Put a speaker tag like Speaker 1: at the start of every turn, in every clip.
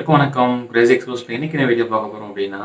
Speaker 1: அனைவருக்கும் வணக்கம் கிரேசி எக்ஸ்போஸ்ல இன்னைக்கு என்ன வீடியோ பார்க்க போறோம் அப்படின்னா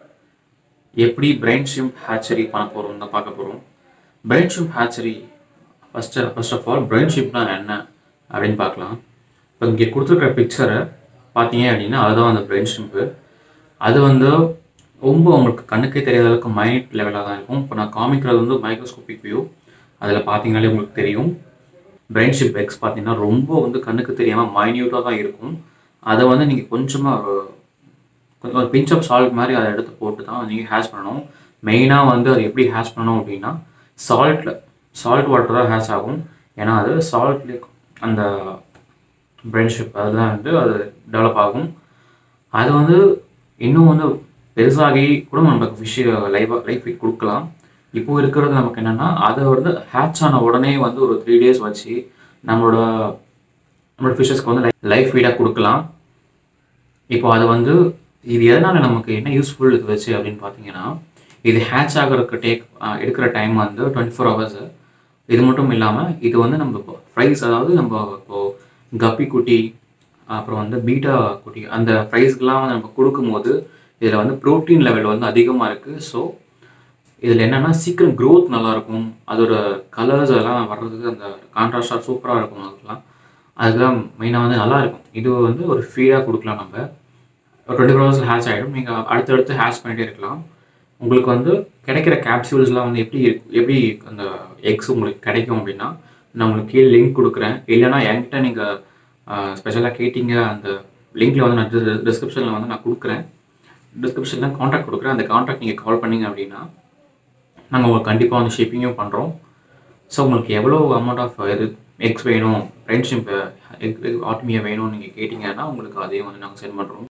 Speaker 1: எப்படி பிரைன் ஷிம்ப் ஹேச்சரி பண்ண போறோம் தான் பார்க்க போறோம் brine shrimp hatchery first first of all brine ஷிம்ப்னா என்ன அப்படின்னு பார்க்கலாம் இப்போ இங்கே கொடுத்துருக்கிற பிக்சரை பார்த்தீங்க அப்படின்னா அதுதான் அந்த பிரைன் ஷிம்ப்பு அது வந்து ரொம்ப உங்களுக்கு கண்ணுக்கே தெரியாத அளவுக்கு மைனட் லெவலாக தான் இருக்கும் இப்போ நான் காமிக்கிறது வந்து மைக்ரோஸ்கோபிக் வியூ அதில் பார்த்தீங்கனாலே உங்களுக்கு தெரியும் பிரெயின் ஷிப் எக்ஸ் பார்த்தீங்கன்னா ரொம்ப வந்து கண்ணுக்கு தெரியாமல் மைன்யூட்டாக தான் இருக்கும் அதை வந்து நீங்கள் கொஞ்சமாக ஒரு கொஞ்சம் ஒரு பிஞ்ச் ஆஃப் சால்ட் மாதிரி அதை எடுத்து போட்டு தான் நீங்கள் ஹேஷ் பண்ணணும் மெயினாக வந்து அது எப்படி ஹேஷ் பண்ணணும் அப்படின்னா சால்ட்டில் சால்ட் வாட்டர் தான் ஹேஷ் ஆகும் ஏன்னா அது சால்ட்லேயே அந்த பிரெயின் ஷிப் அதுதான் வந்து அது டெவலப் ஆகும் அது வந்து இன்னும் வந்து பெருசாகி கூட நமக்கு ஃபிஷ் லைஃப் லைஃப் கொடுக்கலாம் இப்போ இருக்கிறது நமக்கு என்னென்னா அதை வந்து ஹேட்ச் ஆன உடனே வந்து ஒரு த்ரீ டேஸ் வச்சு நம்மளோட நம்மளோட ஃபிஷ்ஷஸ்க்கு வந்து லைஃப் ஃபீடாக கொடுக்கலாம் இப்போ அது வந்து இது எதனால் நமக்கு என்ன யூஸ்ஃபுல் இது வச்சு அப்படின்னு பார்த்தீங்கன்னா இது ஹேட்ச் ஆகிறதுக்கு டேக் எடுக்கிற டைம் வந்து டுவெண்ட்டி ஃபோர் ஹவர்ஸு இது மட்டும் இல்லாமல் இது வந்து நம்ம இப்போ ஃப்ரைஸ் அதாவது நம்ம இப்போது கப்பி குட்டி அப்புறம் வந்து பீட்டா குட்டி அந்த ஃப்ரைஸ்க்கெலாம் வந்து நம்ம கொடுக்கும்போது இதில் வந்து ப்ரோட்டீன் லெவல் வந்து அதிகமாக இருக்குது ஸோ இதில் என்னென்னா சீக்கிரம் க்ரோத் நல்லாயிருக்கும் அதோட கலர்ஸ் எல்லாம் வர்றதுக்கு அந்த கான்ட்ராஸ்டாக சூப்பராக இருக்கும் அதுக்கெலாம் அதுதான் மெயினாக வந்து நல்லா இருக்கும் இது வந்து ஒரு ஃபீடாக கொடுக்கலாம் நம்ம ஒரு டுவெண்ட்டி ஃபோர் ஹவர்ஸ் ஹேஷ் ஆகிடும் நீங்கள் அடுத்தடுத்து ஹேஷ் பண்ணிகிட்டே இருக்கலாம் உங்களுக்கு வந்து கிடைக்கிற கேப்சூல்ஸ்லாம் வந்து எப்படி இருக்கு- எப்படி அந்த எக்ஸ் உங்களுக்கு கிடைக்கும் அப்படின்னா நான் உங்களுக்கு கீழே லிங்க் கொடுக்குறேன் இல்லைன்னா என்கிட்ட நீங்கள் ஸ்பெஷலாக கேட்டிங்க அந்த லிங்க்ல வந்து நான் டிஸ்கிரிப்ஷனில் வந்து நான் கொடுக்குறேன் டிஸ்கிரிப்ஷனில் காண்டாக்ட் கொடுக்குறேன் அந்த காண்டாக்ட் நீங்கள் கால் பண்ணீங்க அப்படின்னா நாங்கள் உங்களுக்கு கண்டிப்பாக வந்து ஷிப்பிங்கும் பண்ணுறோம் ஸோ உங்களுக்கு எவ்வளோ அமௌண்ட் ஆஃப் இது எக்ஸ் வேணும் ஃப்ரெண்ட்ஷிப் எக் ஆட்மியா வேணும்னு நீங்கள் கேட்டிங்கன்னா உங்களுக்கு அதையும் வந்து நாங்கள் சென்ட் பண்ணுறோம்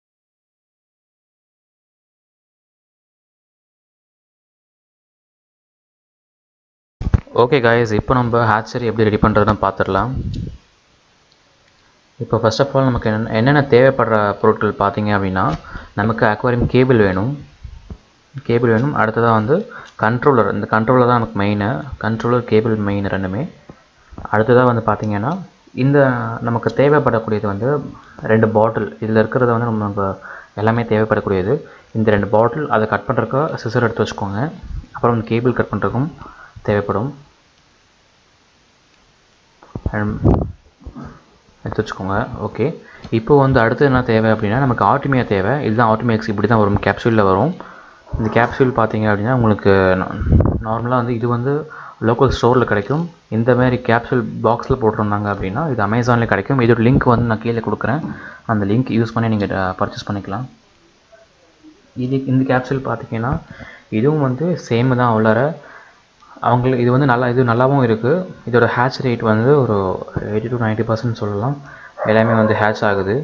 Speaker 2: ஓகே காய்ஸ் இப்போ நம்ம ஹேச்சரி எப்படி ரெடி பண்ணுறதுன்னு பார்த்துடலாம் இப்போ ஃபர்ஸ்ட் ஆஃப் ஆல் நமக்கு என்ன என்னென்ன தேவைப்படுற பொருட்கள் பார்த்தீங்க அப்படின்னா நமக்கு அக்வாரியம் கேபிள் வேணும் கேபிள் வேணும் அடுத்ததாக வந்து கண்ட்ரோலர் இந்த கண்ட்ரோலர் தான் நமக்கு மெயின் கண்ட்ரோலர் கேபிள் மெயின் ரெண்டுமே அடுத்ததாக வந்து பார்த்தீங்கன்னா இந்த நமக்கு தேவைப்படக்கூடியது வந்து ரெண்டு பாட்டில் இதில் இருக்கிறது வந்து நம்ம நம்ம எல்லாமே தேவைப்படக்கூடியது இந்த ரெண்டு பாட்டில் அதை கட் பண்ணுறதுக்கு சிசர் எடுத்து வச்சுக்கோங்க அப்புறம் வந்து கேபிள் கட் பண்ணுறதுக்கும் தேவைப்படும் And எடுத்து வச்சுக்கோங்க ஓகே இப்போ வந்து அடுத்து என்ன தேவை அப்படின்னா நமக்கு ஆர்டிமியா தேவை இதுதான் ஆர்டிமியாக்ஸ் இப்படி தான் வரும் கேப்சூலில் வரும் இந்த கேப்சூல் பார்த்தீங்க அப்படின்னா உங்களுக்கு நார்மலாக வந்து இது வந்து லோக்கல் ஸ்டோரில் கிடைக்கும் இந்த மாதிரி கேப்சூல் பாக்ஸில் போட்டிருந்தாங்க அப்படின்னா இது அமேசானில் கிடைக்கும் இதோட லிங்க் வந்து நான் கீழே கொடுக்குறேன் அந்த லிங்க் யூஸ் பண்ணி நீங்கள் பர்ச்சேஸ் பண்ணிக்கலாம் இது இந்த கேப்சூல் பார்த்தீங்கன்னா இதுவும் வந்து சேம் தான் உள்ளார அவங்களுக்கு இது வந்து நல்லா இது நல்லாவும் இருக்குது இதோட ஹேட்ச் ரேட் வந்து ஒரு எயிட்டி டு நைன்ட்டி பர்சன்ட் சொல்லலாம் எல்லாமே வந்து ஹேட்ச் ஆகுது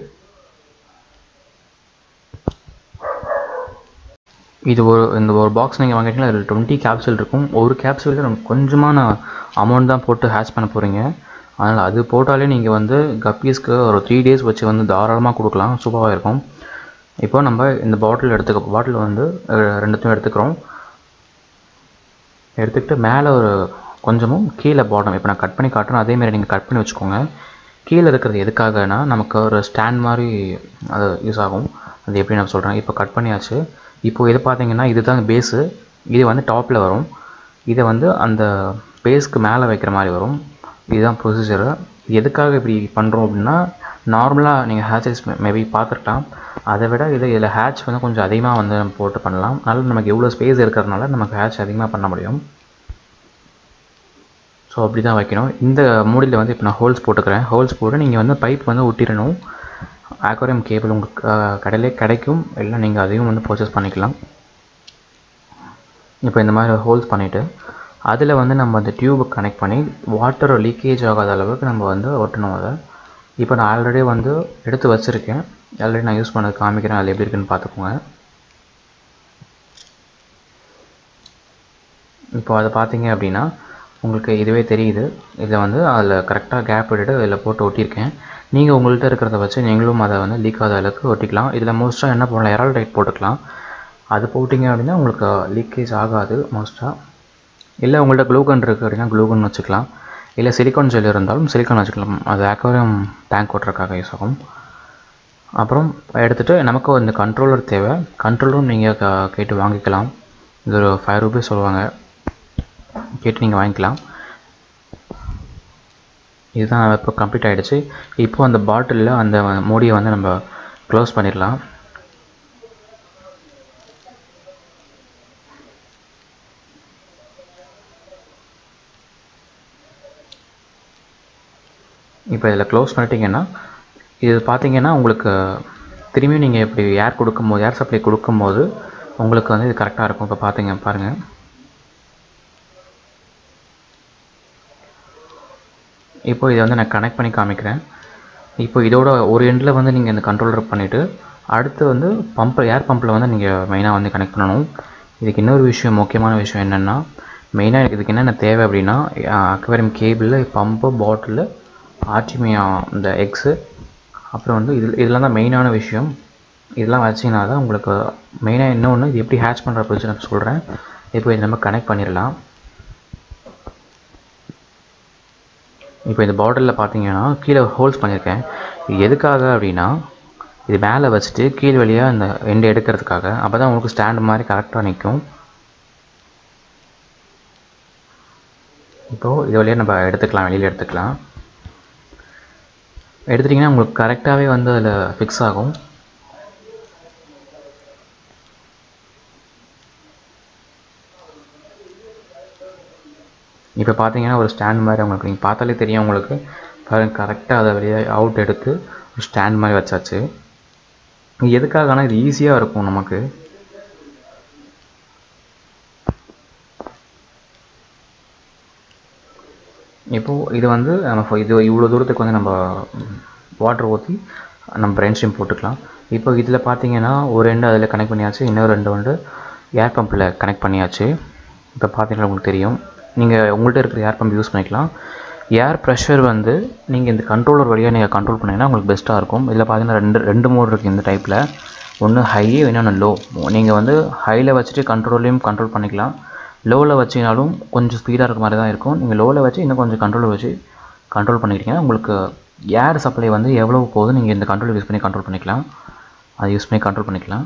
Speaker 2: இது ஒரு இந்த ஒரு பாக்ஸ் நீங்கள் வாங்கிட்டீங்கன்னா அதில் டுவெண்ட்டி கேப்சூல் இருக்கும் ஒரு கேப்சூலில் நம்ம கொஞ்சமான அமௌண்ட் தான் போட்டு ஹேட்ச் பண்ண போகிறீங்க அதனால் அது போட்டாலே நீங்கள் வந்து கப்பீஸ்க்கு ஒரு த்ரீ டேஸ் வச்சு வந்து தாராளமாக கொடுக்கலாம் சூப்பராக இருக்கும் இப்போ நம்ம இந்த பாட்டில் எடுத்துக்க பாட்டில் வந்து அஹ், ரெண்டுத்தையும் எடுத்துக்கிறோம் எடுத்துக்கிட்டு மேலே ஒரு கொஞ்சமும் கீழே பாட்டம் இப்போ நான் கட் பண்ணி காட்டுறேன் அதேமாதிரி நீங்கள் கட் பண்ணி வச்சுக்கோங்க கீழே இருக்கிறது எதுக்காகனா நமக்கு ஒரு ஸ்டாண்ட் மாதிரி அது யூஸ் ஆகும் அது எப்படி நான் சொல்கிறேன் இப்போ கட் பண்ணியாச்சு இப்போ இது பார்த்தீங்கன்னா இதுதான் பேஸு இது வந்து டாப்பில் வரும் இதை வந்து அந்த பேஸ்க்கு மேலே வைக்கிற மாதிரி வரும் இதுதான் ப்ரொசீஜரு எதுக்காக இப்படி பண்ணுறோம் அப்படின்னா நார்மலாக நீங்கள் ஹேச்சஸ் மேபி பார்த்துருக்கலாம் அதை விட இது இதில் ஹேட்ச் வந்து கொஞ்சம் அதிகமாக வந்து நம்ம போட்டு பண்ணலாம் அதனால நமக்கு எவ்வளோ ஸ்பேஸ் இருக்கிறதுனால நமக்கு ஹேட்ச் அதிகமாக பண்ண முடியும் ஸோ அப்படி தான் வைக்கணும் இந்த மூடியில் வந்து இப்போ நான் ஹோல்ஸ் போட்டுக்கிறேன் ஹோல்ஸ் போட்டு நீங்கள் வந்து பைப் வந்து ஒட்டிடணும் ஆக்வாரியம் கேபிள் உங்களுக்கு அஹ், கடையிலே கிடைக்கும் இல்லை நீங்கள் அதையும் வந்து பர்ச்சேஸ் பண்ணிக்கலாம் இப்போ இந்த மாதிரி ஹோல்ஸ் பண்ணிவிட்டு அதில் வந்து நம்ம அந்த டியூபை கனெக்ட் பண்ணி வாட்டர் லீக்கேஜ் ஆகாத அளவுக்கு நம்ம வந்து ஒட்டணும் அதை இப்போ நான் ஆல்ரெடி வந்து எடுத்து வச்சுருக்கேன் ஆல்ரெடி நான் யூஸ் பண்ணது காமிக்கிறேன் அது எப்படி இருக்குன்னு பார்த்துக்கோங்க இப்போ அதை பார்த்தீங்க அப்படின்னா உங்களுக்கு இதுவே தெரியுது இதில் வந்து அதில் கரெக்டாக கேப் விட்டுட்டு இதில் போட்டு ஒட்டியிருக்கேன் நீங்கள் உங்கள்கிட்ட இருக்கிறத வச்சு நீங்களும் அதை வந்து லீக் ஆகாத அளவுக்கு ஒட்டிக்கலாம் இதில் மோஸ்ட்டாக என்ன பண்ணலாம் எரால் டைட் போட்டுக்கலாம் அது போட்டிங்க அப்படின்னா உங்களுக்கு லீக்கேஜ் ஆகாது மோஸ்ட்டாக இல்லை உங்கள்கிட்ட க்ளூகன் இருக்குது அப்படின்னா க்ளூகன் வச்சுக்கலாம் இல்லை சிலிக்கான் ஜெல் இருந்தாலும் சிலிக்கான் வச்சுக்கலாம் அது அக்வாரியம் டேங்க் ஓட்டுறதுக்காக யூஸ் ஆகும் அப்புறம் எடுத்துகிட்டு நமக்கு இந்த கண்ட்ரோலர் தேவை கண்ட்ரோலரும் நீங்கள் கேட்டு வாங்கிக்கலாம் இது ஒரு ஃபைவ் ருபீஸ் சொல்லுவாங்க கேட்டு நீங்கள் வாங்கிக்கலாம் இதுதான் இப்போ கம்ப்ளீட் ஆகிடுச்சு இப்போ அந்த பாட்டிலில் அந்த மூடியை வந்து நம்ம க்ளோஸ் பண்ணிடலாம் இப்போ இதில் க்ளோஸ் பண்ணிட்டீங்கன்னா இது பார்த்தீங்கன்னா உங்களுக்கு திரும்பியும் நீங்கள் இப்படி ஏர் கொடுக்கும்போது ஏர் சப்ளை கொடுக்கும்போது உங்களுக்கு வந்து இது கரெக்டாக இருக்கும் இப்போ பார்த்தீங்க பாருங்கள் இப்போ இதை வந்து நான் கனெக்ட் பண்ணி காமிக்கிறேன் இப்போ இதோட ஒரு எண்டில் வந்து நீங்கள் இந்த கண்ட்ரோலர் பண்ணிவிட்டு அடுத்து வந்து பம்ப் ஏர் பம்பில் வந்து நீங்கள் மெயினாக வந்து கனெக்ட் பண்ணணும் இதுக்கு இன்னொரு விஷயம் முக்கியமான விஷயம் என்னென்னா மெயினாக இதுக்கு என்னென்ன தேவை அப்படின்னா aquarium cable pump bottle artemia இந்த எக்ஸு அப்புறம் வந்து இதில் இதெல்லாம் தான் மெயினான விஷயம் இதெல்லாம் வச்சிங்கன்னா தான் உங்களுக்கு மெயினாக இன்னொன்று இது எப்படி ஹேட்ச் பண்ணுற ப்ரொசீஜர் நான் சொல்கிறேன் இப்போ இதை நம்ம கனெக்ட் பண்ணிடலாம் இப்போ இந்த பாட்டிலில் பார்த்தீங்கன்னா கீழே ஹோல்ஸ் பண்ணியிருக்கேன் இது எதுக்காக அப்படின்னா இது மேலே வச்சுட்டு கீழ் வழியாக இந்த எண்டு எடுக்கிறதுக்காக அப்போ தான் உங்களுக்கு ஸ்டாண்ட் மாதிரி கரெக்டாக நிற்கும் இப்போது இது வழியாக நம்ம எடுத்துக்கலாம் வெளியில் எடுத்துக்கலாம் எடுத்துட்டிங்கன்னா உங்களுக்கு கரெக்டாகவே வந்து அதில் ஃபிக்ஸ் ஆகும் இப்போ பார்த்தீங்கன்னா ஒரு ஸ்டாண்ட் மாதிரி உங்களுக்கு நீங்கள் பார்த்தாலே தெரியும் உங்களுக்கு பாருங்க கரெக்டாக அதை வெளியே அவுட் எடுத்து ஒரு ஸ்டாண்ட் மாதிரி வச்சாச்சு இது எதுக்காகனா இது ஈஸியாக இருக்கும் நமக்கு இப்போது இது வந்து நம்ம இது இவ்வளோ தூரத்துக்கு வந்து நம்ம வாட்டர் ஊற்றி நம்ம பிரெயின் ஸ்ட்ரீம் போட்டுக்கலாம் இப்போ இதில் பார்த்தீங்கன்னா ஒரு ரெண்டு அதில் கனெக்ட் பண்ணியாச்சு இன்னொரு ரெண்டு வந்து ஏர் பம்பில் கனெக்ட் பண்ணியாச்சு இப்போ பார்த்தீங்கன்னா உங்களுக்கு தெரியும் நீங்கள் உங்கள்கிட்ட இருக்கிற ஏர் பம்ப் யூஸ் பண்ணிக்கலாம் ஏர் ப்ரெஷர் வந்து நீங்கள் இந்த கண்ட்ரோலர் வழியாக நீங்கள் கண்ட்ரோல் பண்ணிங்கன்னா உங்களுக்கு பெஸ்ட்டாக இருக்கும் இதில் பார்த்தீங்கன்னா ரெண்டு ரெண்டு மோட் இருக்குது இந்த டைப்பில் ஒன்று ஹை இன்னொன்று லோ நீங்கள் வந்து ஹையில் வச்சுட்டு கண்ட்ரோல்லையும் கண்ட்ரோல் பண்ணிக்கலாம் லோவில் வச்சினாலும் கொஞ்சம் ஸ்பீடாக இருக்க மாதிரி தான் இருக்கும் நீங்கள் லோவில் வச்சு இன்னும் கொஞ்சம் கண்ட்ரோல் வச்சு கண்ட்ரோல் பண்ணிக்கிட்டீங்கன்னா உங்களுக்கு ஏர் சப்ளை வந்து எவ்வளோ போகுது நீங்கள் இந்த கண்ட்ரோல் யூஸ் பண்ணி கண்ட்ரோல் பண்ணிக்கலாம் அதை யூஸ் பண்ணி கண்ட்ரோல் பண்ணிக்கலாம்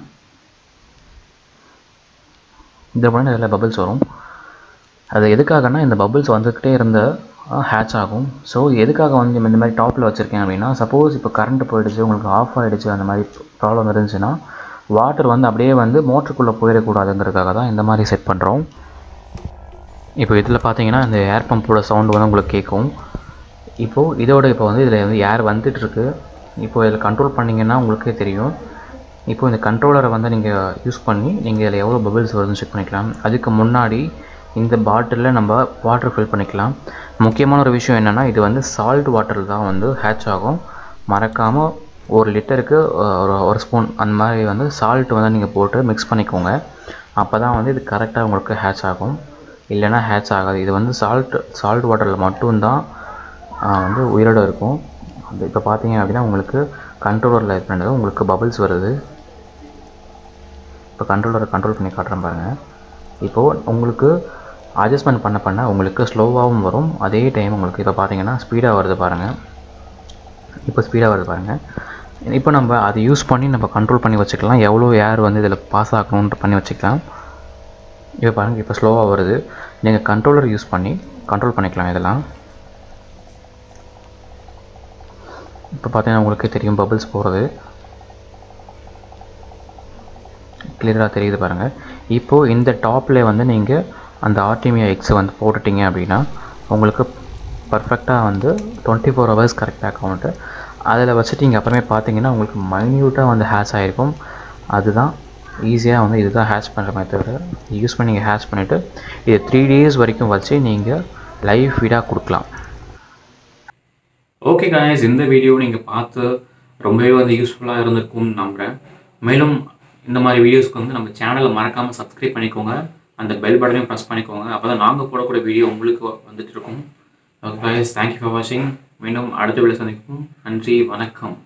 Speaker 2: இந்த பண்ண இதில் பபிள்ஸ் வரும் அது எதுக்காகனா இந்த பபிள்ஸ் வந்துக்கிட்டே இருந்த ஹேட்ச் ஆகும் ஸோ எதுக்காக வந்து இந்த மாதிரி டாப்பில் வச்சுருக்கேன் அப்படின்னா சப்போஸ் இப்போ கரண்ட் போயிடுச்சு உங்களுக்கு ஆஃப் ஆகிடுச்சு அந்த மாதிரி ப்ராப்ளம் இருந்துச்சுன்னா வாட்டர் வந்து அப்படியே வந்து மோட்டருக்குள்ளே போயிடக்கூடாதுங்கிறதுக்காக தான் இந்த மாதிரி செட் பண்ணுறோம் இப்போ இதில் பார்த்தீங்கன்னா இந்த ஏர் பம்போட சவுண்டு வந்து உங்களுக்கு கேட்கும் இப்போது இதோட இப்போ வந்து இதில் வந்து ஏர் வந்துட்டுருக்கு இப்போ இதில் கண்ட்ரோல் பண்ணிங்கன்னா உங்களுக்கே தெரியும் இப்போ இந்த கண்ட்ரோலரை வந்து நீங்கள் யூஸ் பண்ணி நீங்கள் இதில் எவ்வளோ பபிள்ஸ் வருதுன்னு செக் பண்ணிக்கலாம் அதுக்கு முன்னாடி இந்த பாட்டிலில் நம்ம வாட்டர் ஃபில் பண்ணிக்கலாம் முக்கியமான ஒரு விஷயம் என்னென்னா இது வந்து சால்ட் வாட்டர் தான் வந்து ஹேட்ச் ஆகும் மறக்காமல் ஒரு லிட்டருக்கு ஒரு ஒரு ஸ்பூன் அந்த மாதிரி வந்து சால்ட் வந்து நீங்கள் போட்டு மிக்ஸ் பண்ணிக்கோங்க அப்போ தான் வந்து இது கரெக்டாக உங்களுக்கு ஹேட்ச் ஆகும் இல்லைன்னா ஹேட்ச் ஆகாது இது வந்து சால்ட் சால்ட் வாட்டரில் மட்டும்தான் வந்து உயிரோடு இருக்கும் அது இப்போ பார்த்தீங்க அப்படின்னா உங்களுக்கு கண்ட்ரோலரில் இது பண்ணது உங்களுக்கு பபிள்ஸ் வருது இப்போ கண்ட்ரோலரை கண்ட்ரோல் பண்ணி காட்டுறேன் பாருங்கள் இப்போது உங்களுக்கு அட்ஜஸ்ட்மெண்ட் பண்ண பண்ண உங்களுக்கு ஸ்லோவாகவும் வரும் அதே டைம் உங்களுக்கு இப்போ பார்த்தீங்கன்னா ஸ்பீடாக வருது பாருங்கள் இப்போ ஸ்பீடாக வருது பாருங்கள் இப்போ நம்ம அதை யூஸ் பண்ணி நம்ம கண்ட்ரோல் பண்ணி வச்சுக்கலாம் எவ்வளோ ஏர் வந்து இதில் பாஸ் ஆகணுன்ட்டு பண்ணி வச்சுக்கலாம் இப்போ பாருங்கள் இப்போ ஸ்லோவாக வருது நீங்கள் கண்ட்ரோலர் யூஸ் பண்ணி கண்ட்ரோல் பண்ணிக்கலாம் இதெல்லாம் இப்போ பார்த்தீங்கன்னா உங்களுக்கே தெரியும் பபிள்ஸ் போகிறது கிளியராக தெரியுது பாருங்கள் இப்போது இந்த டாப்பில் வந்து நீங்கள் அந்த ஆர்டிமியா எக்ஸை வந்து போட்டுட்டீங்க அப்படின்னா உங்களுக்கு பர்ஃபெக்டாக வந்து டுவெண்ட்டி ஃபோர் ஹவர்ஸ் கரெக்டாக கவுண்ட்டு அதில் வச்சுட்டு நீங்கள் அப்புறமே பார்த்தீங்கன்னா உங்களுக்கு மைன்யூட்டாக வந்து ஹேட்ச் ஆகிருக்கும் அதுதான் ஈஸியாக வந்து இதுதான் ஹேட்ச் பண்ணுற மெத்தடு யூஸ் பண்ணி நீங்கள் ஹேட்ச் பண்ணிவிட்டு இது த்ரீ டேஸ் வரைக்கும் வச்சு நீங்கள் லைவ் ஃபீடாக கொடுக்கலாம்
Speaker 1: ஓகே காய்ஸ் இந்த வீடியோ நீங்கள் பார்த்து ரொம்பவே வந்து யூஸ்ஃபுல்லாக இருந்திருக்கும்னு நம்புகிறேன் மேலும் இந்த மாதிரி வீடியோஸ்க்கு வந்து நம்ம சேனலை மறக்காமல் சப்ஸ்கிரைப் பண்ணிக்கோங்க அந்த பெல் பட்டனையும் ப்ரெஸ் பண்ணிக்கோங்க அப்போ தான் நாங்கள் போடக்கூடிய வீடியோ உங்களுக்கு வந்துட்டு இருக்கும் ஓகே காய்ஸ் தேங்க்யூ ஃபார் வாட்சிங் மீண்டும் அடுத்த வீடியோ சந்திப்போம் நன்றி வணக்கம்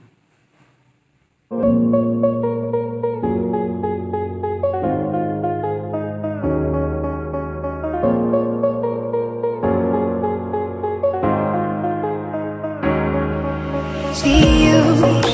Speaker 3: See you